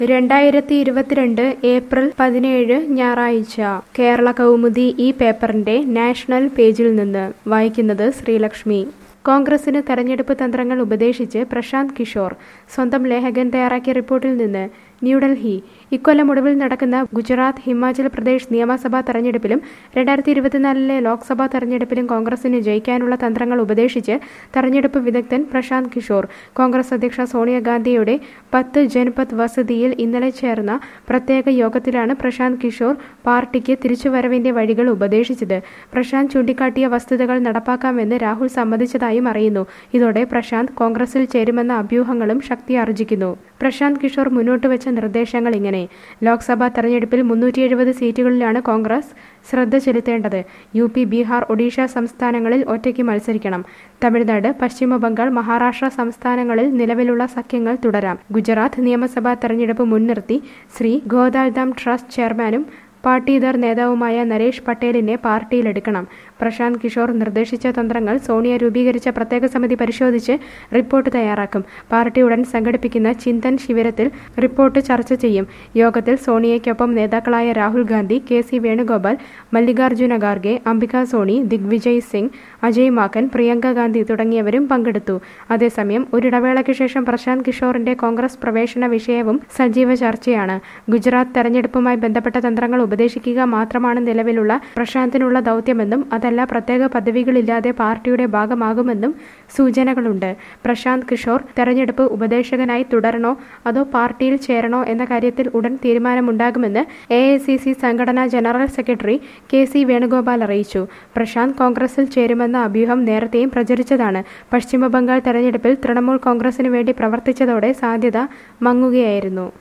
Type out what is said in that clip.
രണ്ടായിരത്തി ഇരുപത്തിരണ്ട് ഏപ്രിൽ പതിനേഴ് ഞായറാഴ്ച കേരള കൗമുദി ഈ പേപ്പറിന്റെ നാഷണൽ പേജിൽ നിന്ന് വായിക്കുന്നത് ശ്രീലക്ഷ്മി കോൺഗ്രസിന് തെരഞ്ഞെടുപ്പ് തന്ത്രങ്ങൾ ഉപദേശിച്ച് പ്രശാന്ത് കിഷോർ സ്വന്തം ലേഖകൻ തയ്യാറാക്കിയ റിപ്പോർട്ടിൽ നിന്ന് ന്യൂഡൽഹി ഇക്കൊല്ലം ഒടുവിൽ നടക്കുന്ന ഗുജറാത്ത് ഹിമാചൽ പ്രദേശ് നിയമസഭാ തെരഞ്ഞെടുപ്പിലും രണ്ടായിരത്തി ഇരുപത്തിനാലിലെ ലോക്സഭാ തെരഞ്ഞെടുപ്പിലും കോൺഗ്രസിന് ജയിക്കാനുള്ള തന്ത്രങ്ങൾ ഉപദേശിച്ച് തെരഞ്ഞെടുപ്പ് വിദഗ്ധൻ പ്രശാന്ത് കിഷോർ കോൺഗ്രസ് അധ്യക്ഷ സോണിയാഗാന്ധിയുടെ പത്ത് ജൻപത് വസതിയിൽ ഇന്നലെ ചേർന്ന പ്രത്യേക യോഗത്തിലാണ് പ്രശാന്ത് കിഷോർ പാർട്ടിക്ക് തിരിച്ചുവരവിന്റെ വഴികൾ ഉപദേശിച്ചത് പ്രശാന്ത് ചൂണ്ടിക്കാട്ടിയ വസ്തുതകൾ നടപ്പാക്കാമെന്ന് രാഹുൽ സമ്മതിച്ചതായും അറിയുന്നു ഇതോടെ പ്രശാന്ത് കോൺഗ്രസിൽ ചേരുമെന്ന അഭ്യൂഹങ്ങളും ശക്തിയാർജിക്കുന്നു പ്രശാന്ത് കിഷോർ മുന്നോട്ട് വെച്ച നിർദ്ദേശങ്ങൾ ഇങ്ങനെ ലോക്സഭാ തെരഞ്ഞെടുപ്പിൽ മുന്നൂറ്റി എഴുപത് സീറ്റുകളിലാണ് കോൺഗ്രസ് ശ്രദ്ധ ചെലുത്തേണ്ടത് യു പി ബീഹാർ ഒഡീഷ സംസ്ഥാനങ്ങളിൽ ഒറ്റയ്ക്ക് മത്സരിക്കണം തമിഴ്നാട് പശ്ചിമ ബംഗാൾ മഹാരാഷ്ട്ര സംസ്ഥാനങ്ങളിൽ നിലവിലുള്ള സഖ്യങ്ങൾ തുടരാം ഗുജറാത്ത് നിയമസഭാ തെരഞ്ഞെടുപ്പ് മുൻനിർത്തി ശ്രീ ഗോദാൽധാം ട്രസ്റ്റ് ചെയർമാനും പാട്ടീദർ നേതാവുമായ നരേഷ് പട്ടേലിനെ പാർട്ടിയിലെടുക്കണം പ്രശാന്ത് കിഷോർ നിർദ്ദേശിച്ച തന്ത്രങ്ങൾ സോണിയ രൂപീകരിച്ച പ്രത്യേക സമിതി പരിശോധിച്ച് റിപ്പോർട്ട് തയ്യാറാക്കും പാർട്ടി ഉടൻ സംഘടിപ്പിക്കുന്ന ചിന്തൻ ശിബിരത്തിൽ റിപ്പോർട്ട് ചർച്ച ചെയ്യും യോഗത്തിൽ സോണിയയ്ക്കൊപ്പം നേതാക്കളായ രാഹുൽ ഗാന്ധി കെ സി വേണുഗോപാൽ മല്ലികാർജുന ഖാർഗെ അംബിക സോണി ദിഗ്വിജയ് സിംഗ് അജയ് മാക്കൻ പ്രിയങ്ക ഗാന്ധി തുടങ്ങിയവരും പങ്കെടുത്തു അതേസമയം ഒരിടവേളയ്ക്ക് ശേഷം പ്രശാന്ത് കിഷോറിന്റെ കോൺഗ്രസ് പ്രവേശന വിഷയവും സജീവ ചർച്ചയാണ് ഗുജറാത്ത് തെരഞ്ഞെടുപ്പുമായി ബന്ധപ്പെട്ട തന്ത്രങ്ങൾ ഉപദേശിക്കുക മാത്രമാണ് നിലവിലുള്ള പ്രശാന്തിനുള്ള ദൗത്യമെന്നും അതല്ല പ്രത്യേക പദവികളില്ലാതെ പാർട്ടിയുടെ ഭാഗമാകുമെന്നും സൂചനകളുണ്ട് പ്രശാന്ത് കിഷോർ തെരഞ്ഞെടുപ്പ് ഉപദേശകനായി തുടരണോ അതോ പാർട്ടിയിൽ ചേരണോ എന്ന കാര്യത്തിൽ ഉടൻ തീരുമാനമുണ്ടാകുമെന്ന് എ സംഘടനാ general secretary K C Venugopal അറിയിച്ചു പ്രശാന്ത് കോൺഗ്രസിൽ ചേരുമെന്ന അഭ്യൂഹം നേരത്തെയും പ്രചരിച്ചതാണ് പശ്ചിമബംഗാൾ തെരഞ്ഞെടുപ്പിൽ തൃണമൂൽ കോൺഗ്രസിനു വേണ്ടി പ്രവർത്തിച്ചതോടെ സാധ്യത മങ്ങുകയായിരുന്നു